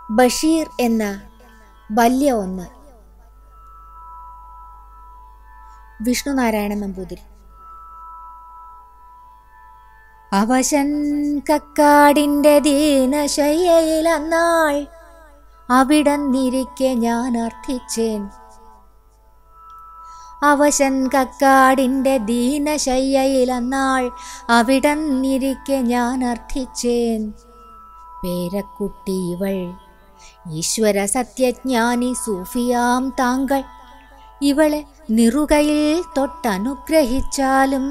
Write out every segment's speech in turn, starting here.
ബഷീർ എന്ന വല്യ ഒന്ന് വിഷ്ണുനാരായണൻ നമ്പൂതിരി അവശൻ കക്കാടിൻ്റെ ദീനശയ്യയിലന്നാൾ അവിടന്നിരിക്കെ ഞാൻ അർത്ഥിച്ചേൻ അവശൻ കക്കാടിൻ്റെ ദീനശയ്യയിലന്നാൾ അവിടന്നിരിക്കെ ഞാൻ അർത്ഥിച്ചേൻ പേരക്കുട്ടി ഇവൾ ഈശ്വര സത്യജ്ഞാനി സൂഫിയാം താങ്കൾ ഇവളെ നിറുകയിൽ തൊട്ടനുഗ്രഹിച്ചാലും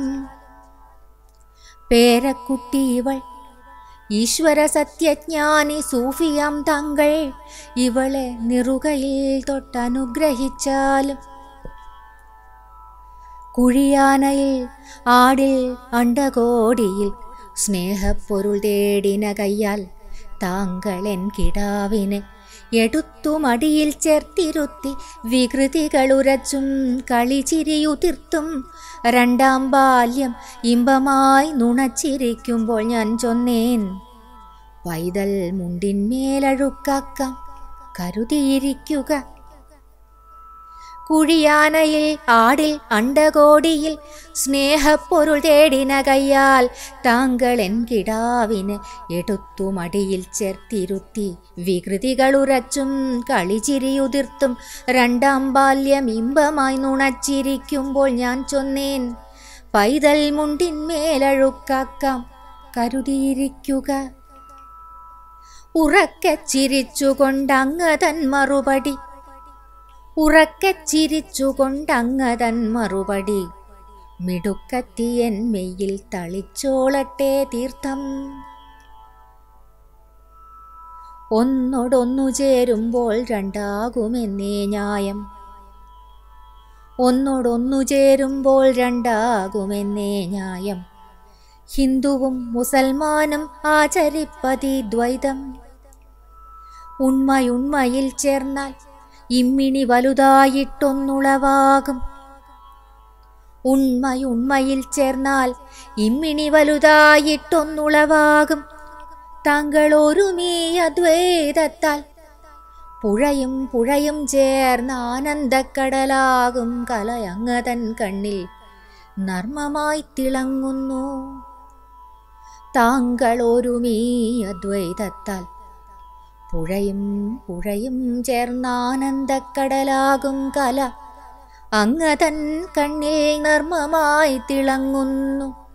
പേരക്കുട്ടി ഇവൾ ഈശ്വര സത്യജ്ഞാനി സൂഫിയാം താങ്കൾ ഇവളെ നിറുകയിൽ തൊട്ടനുഗ്രഹിച്ചാലും കുഴിയാനയിൽ ആടിൽ അണ്ടകോടിയിൽ സ്നേഹപ്പൊരുൾ തേടിന കയ്യാൽ താങ്കളെൻ കിടാവിനെ എടുത്തു മടിയിൽ ചേർത്തിരുത്തി വികൃതികളുരച്ചും കളിച്ചിരിയുതിർത്തും രണ്ടാം ബാല്യം ഇമ്പമായി നുണച്ചിരിക്കുമ്പോൾ ഞാൻ ചൊന്നേൻ പൈതൽ മുണ്ടിന്മേലഴുക്കാക്കാം കരുതിയിരിക്കുക കുഴിയാനയിൽ ആടിൽ അണ്ടകോടിയിൽ സ്നേഹപ്പൊരുൾ തേടിന കയ്യാൽ താങ്കളെൻ കിടാവിന് എടുത്തു മടിയിൽ ചേർത്തിരുത്തി വികൃതികളുരച്ചും കളിച്ചിരിയുതിർത്തും രണ്ടാം ബാല്യം ഇമ്പമായി നുണച്ചിരിക്കുമ്പോൾ ഞാൻ ചൊന്നേൻ പൈതൽ മുണ്ടിന്മേലഴുക്കാക്കാം കരുതിയിരിക്കുക ഉറക്കെ ചിരിച്ചുകൊണ്ടങ്ങ് തൻ മറുപടി ഉറക്കെ ചിരിച്ചുകൊണ്ടങ്ങതൻ മറുപടി മിടുക്കത്തിയൻ മെയ്യിൽ തളിച്ചോളട്ടെ തീർത്ഥം ഒന്നോടൊന്നു ചേരുമ്പോൾ രണ്ടാകുമെന്നേ ന്യായം ഒന്നോടൊന്നു ചേരുമ്പോൾ രണ്ടാകുമെന്നേ ന്യായം ഹിന്ദുവും മുസൽമാനും ആചരിപ്പതി ദ്വൈതം ഉണ്മയുണ്മയിൽ ചേർന്നാൽ ഇമ്മിണി വലുതായിട്ടൊന്നുളവാകും ഉണ്മയുണ്മയിൽ ചേർന്നാൽ ഇമ്മിണി വലുതായിട്ടൊന്നുളവാകും താങ്കൾ ഒരുമീ അദ്വൈതത്താൽ പുഴയും പുഴയും ചേർന്ന് ആനന്ദക്കടലാകും കലയങ്ങതൻ കണ്ണിൽ നർമ്മമായി തിളങ്ങുന്നു താങ്കൾ ഒരുമീ അദ്വൈതത്താൽ പുഴയും പുഴയും ചേർന്നാനന്ദക്കടലാകും കല അങ്ങതൻ കണ്ണിൽ നർമ്മമായി തിളങ്ങുന്നു